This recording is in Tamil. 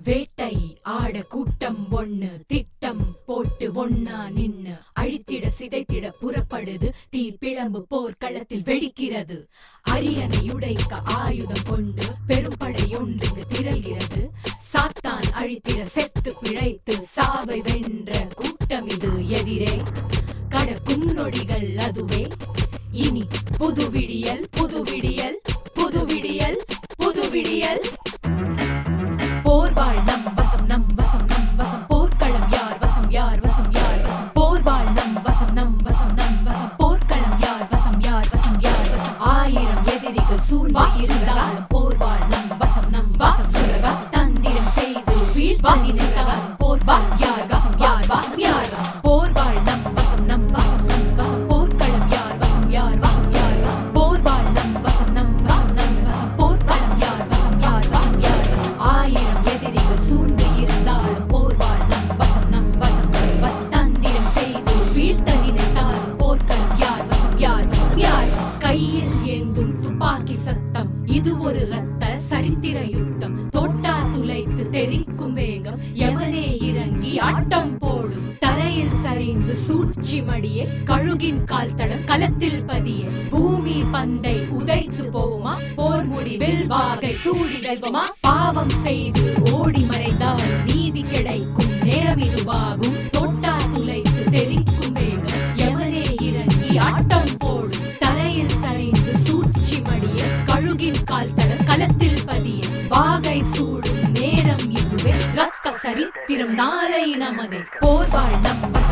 வேட்டை ஆட கூட்டம் ஒண்ணு திட்டம் போட்டு ஒண்ணா நின்னு அழித்திட சிதைத்திட புறப்படுது தீ பிளம்பு போர்க்களத்தில் வெடிக்கிறது அரியணை உடைக்க ஆயுதம் கொண்டு பெரும்படை ஒன்றுக்கு திரள்கிறது சாத்தான் அழித்திட செத்து பிழைத்து சாவை வென்ற கூட்டம் இது எதிரே கடக்கும் நொடிகள் அதுவே இனி புது விடியல் புது விடியல் புது விடியல் புது விடியல் போர்வாள் நம் வசம் நம் வசம் நம் வசம் போர்க்களம் யார் வசம் யார் வசம் யார் வசம் போர்வாள் நம் வசம் நம் வசம் நம் வசம் போர்க்களம் யார் வசம் யார் வசம் யார் வசம் ஆயிரம் எதிரிகள் சூழ்ந்து இருந்தாலும் போர்வாள் நம் வசம் நம் வசம் சுரவச தந்திரம் செய்து வீழ்வாங்கி நின்றாலும் போர்வாள் யார் வசம் யார் வசம் யார் வசம் போர்வாள் நம் வசம் நம் வசம் நம் வசம் போர்க்களம் யார் வசம் யார் வசம் யார் வசம் போர்வாள் நம் வசம் நம் வசம் நம் வசம் போர்க்களம் யார் வசம் யார் வசம் யார் வசம் ஆயிரம் எதிரிகள் சூழ்ந்து இருந்தாலும் போர்வாள் நம் வசம் நம் வசம் நம் வசம் தந்திரம் செய்து வீழ்த்த நினைத்தாலும் போர்க்களம் யார் வசம் யார் வசம் யார் வசம் கையில் ஏந்தும் துப்பாக்கி சத்தம் இது ஒரு ரத்த சரித்திர யுத்தம் தொட்டா துளைத்து தெரிக்கும் வேகம் எவனே இறங்கி ஆட்டம் போடும் தரையில் சரிந்து சூழ்ச்சி மடியே கழுகின் கால் தடம் களத்தில் பதிய பூமி பந்தை உதைத்து போகுமா போர் முடிவில் வாகை சூடி வெல்வமா பாவம் செய்து ஓடி மறைந்தால் நீதி கிடைக்கும் நேரம் இதுவாகும் தொட்டா துளைத்து தெரிக்கும் வேகம் எவனே இறங்கி ஆட்டம் போடும் தரையில் சரிந்து சூழ்ச்சி மடிய கழுகின் கால் தடம் களத்தில் பதிய வாகை சூடும் நேரம் இதுவே ரத்த சரித்திரம் நாளை நமதே போர்வாள் நம்